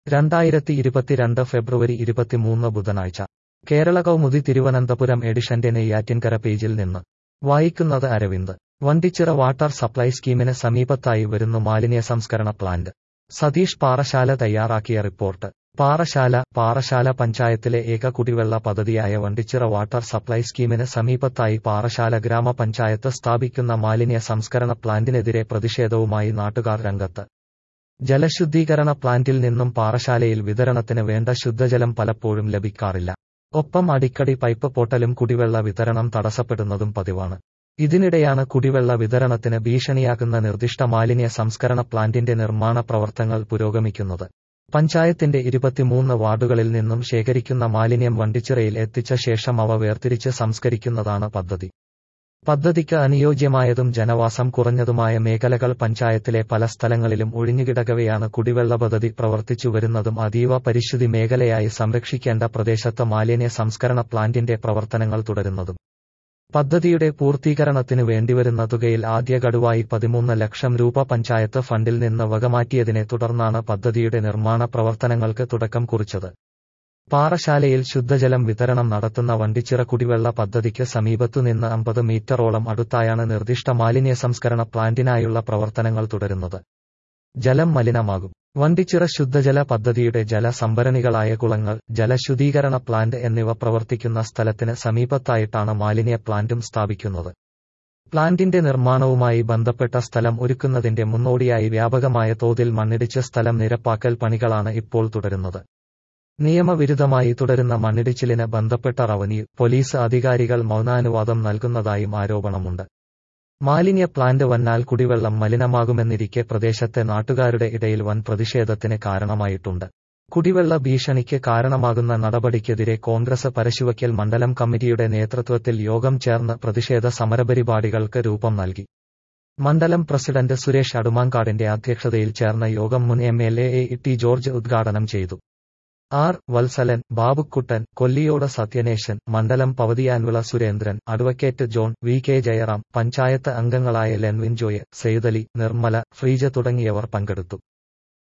രണ്ടായിരത്തി ഇരുപത്തിരണ്ട് ഫെബ്രുവരി ഇരുപത്തിമൂന്ന് ബുധനാഴ്ച കേരള കൗമുദി തിരുവനന്തപുരം എഡിഷന്റെ നെയ്യാറ്റിൻകര പേജിൽ നിന്ന് വായിക്കുന്നത് അരവിന്ദ് വണ്ടിച്ചിറ വാട്ടർ സപ്ലൈ സ്കീമിന് സമീപത്തായി വരുന്നു മാലിന്യ സംസ്കരണ പ്ലാന്റ് സതീഷ് പാറശാല തയ്യാറാക്കിയ റിപ്പോർട്ട് പാറശാല പാറശാല പഞ്ചായത്തിലെ ഏക കുടിവെള്ള പദ്ധതിയായ വണ്ടിച്ചിറ വാട്ടർ സപ്ലൈ സ്കീമിന് സമീപത്തായി പാറശാല ഗ്രാമപഞ്ചായത്ത് സ്ഥാപിക്കുന്ന മാലിന്യ സംസ്കരണ പ്ലാന്റിനെതിരെ പ്രതിഷേധവുമായി നാട്ടുകാർ രംഗത്ത് ജലശുദ്ധീകരണ പ്ലാന്റിൽ നിന്നും പാറശാലയിൽ വിതരണത്തിന് വേണ്ട ശുദ്ധജലം പലപ്പോഴും ലഭിക്കാറില്ല ഒപ്പം അടിക്കടി പൈപ്പ് പൊട്ടലും കുടിവെള്ള വിതരണം തടസ്സപ്പെടുന്നതും പതിവാണ് ഇതിനിടെയാണ് കുടിവെള്ള വിതരണത്തിന് ഭീഷണിയാകുന്ന നിർദ്ദിഷ്ട മാലിന്യ സംസ്കരണ പ്ലാന്റിന്റെ നിർമ്മാണ പ്രവർത്തനങ്ങൾ പുരോഗമിക്കുന്നത് പഞ്ചായത്തിന്റെ ഇരുപത്തിമൂന്ന് വാർഡുകളിൽ നിന്നും ശേഖരിക്കുന്ന മാലിന്യം വണ്ടിച്ചിറയിൽ എത്തിച്ച ശേഷം അവ വേർതിരിച്ച് സംസ്കരിക്കുന്നതാണ് പദ്ധതി പദ്ധതിക്ക് അനുയോജ്യമായതും ജനവാസം കുറഞ്ഞതുമായ മേഖലകൾ പഞ്ചായത്തിലെ പല സ്ഥലങ്ങളിലും ഒഴിഞ്ഞുകിടക്കവെയാണ് കുടിവെള്ള പദ്ധതി പ്രവർത്തിച്ചു വരുന്നതും അതീവ പരിശുദ്ധി മേഖലയായി സംരക്ഷിക്കേണ്ട പ്രദേശത്ത് മാലിന്യ സംസ്കരണ പ്ലാന്റിന്റെ പ്രവർത്തനങ്ങൾ തുടരുന്നതും പദ്ധതിയുടെ പൂർത്തീകരണത്തിനു വേണ്ടിവരുന്ന തുകയിൽ ആദ്യ ഗഡുവായി പതിമൂന്ന് ലക്ഷം രൂപ പഞ്ചായത്ത് ഫണ്ടിൽ നിന്ന് വകമാറ്റിയതിനെ തുടർന്നാണ് പദ്ധതിയുടെ നിർമ്മാണ പ്രവർത്തനങ്ങൾക്ക് തുടക്കം കുറിച്ചത് പാറശാലയിൽ ശുദ്ധജലം വിതരണം നടത്തുന്ന വണ്ടിച്ചിറ കുടിവെള്ള പദ്ധതിക്ക് സമീപത്തുനിന്ന് അമ്പത് മീറ്ററോളം അടുത്തായാണ് നിർദ്ദിഷ്ട മാലിന്യ സംസ്കരണ പ്ലാന്റിനായുള്ള പ്രവർത്തനങ്ങൾ തുടരുന്നത് ജലം മലിനമാകും വണ്ടിച്ചിറ ശുദ്ധജല പദ്ധതിയുടെ ജലസംഭരണികളായ കുളങ്ങൾ ജലശുദ്ധീകരണ പ്ലാന്റ് എന്നിവ പ്രവർത്തിക്കുന്ന സ്ഥലത്തിന് സമീപത്തായിട്ടാണ് മാലിന്യ പ്ലാന്റും സ്ഥാപിക്കുന്നത് പ്ലാന്റിന്റെ നിർമ്മാണവുമായി ബന്ധപ്പെട്ട സ്ഥലം ഒരുക്കുന്നതിന്റെ മുന്നോടിയായി വ്യാപകമായ തോതിൽ മണ്ണിടിച്ച് സ്ഥലം നിരപ്പാക്കൽ പണികളാണ് ഇപ്പോൾ തുടരുന്നത് നിയമവിരുദ്ധമായി തുടരുന്ന മണ്ണിടിച്ചിലിന് ബന്ധപ്പെട്ട റവന്യൂ പോലീസ് അധികാരികൾ മൗനാനുവാദം നൽകുന്നതായും ആരോപണമുണ്ട് മാലിന്യ പ്ലാന്റ് വന്നാൽ കുടിവെള്ളം മലിനമാകുമെന്നിരിക്കെ പ്രദേശത്തെ നാട്ടുകാരുടെ ഇടയിൽ വൻ പ്രതിഷേധത്തിന് കാരണമായിട്ടുണ്ട് കുടിവെള്ള ഭീഷണിക്ക് കാരണമാകുന്ന നടപടിക്കെതിരെ കോൺഗ്രസ് പരശുവയ്ക്കൽ മണ്ഡലം കമ്മിറ്റിയുടെ നേതൃത്വത്തിൽ യോഗം ചേർന്ന് പ്രതിഷേധ സമരപരിപാടികൾക്ക് രൂപം നൽകി മണ്ഡലം പ്രസിഡന്റ് സുരേഷ് അടുമാങ്കാടിന്റെ അധ്യക്ഷതയിൽ ചേർന്ന യോഗം മുൻ M L A T George ഉദ്ഘാടനം ചെയ്തു ആർ വത്സലൻ ബാബുക്കുട്ടൻ കൊല്ലിയോട് സത്യനേശൻ മണ്ഡലം Pavathiyanvila Surendran advocate John V K Jayaram panchayat അംഗങ്ങളായ ലെൻവിൻ ജോയ് സെയ്തലി നിർമ്മല ഫ്രീജ തുടങ്ങിയവർ പങ്കെടുത്തു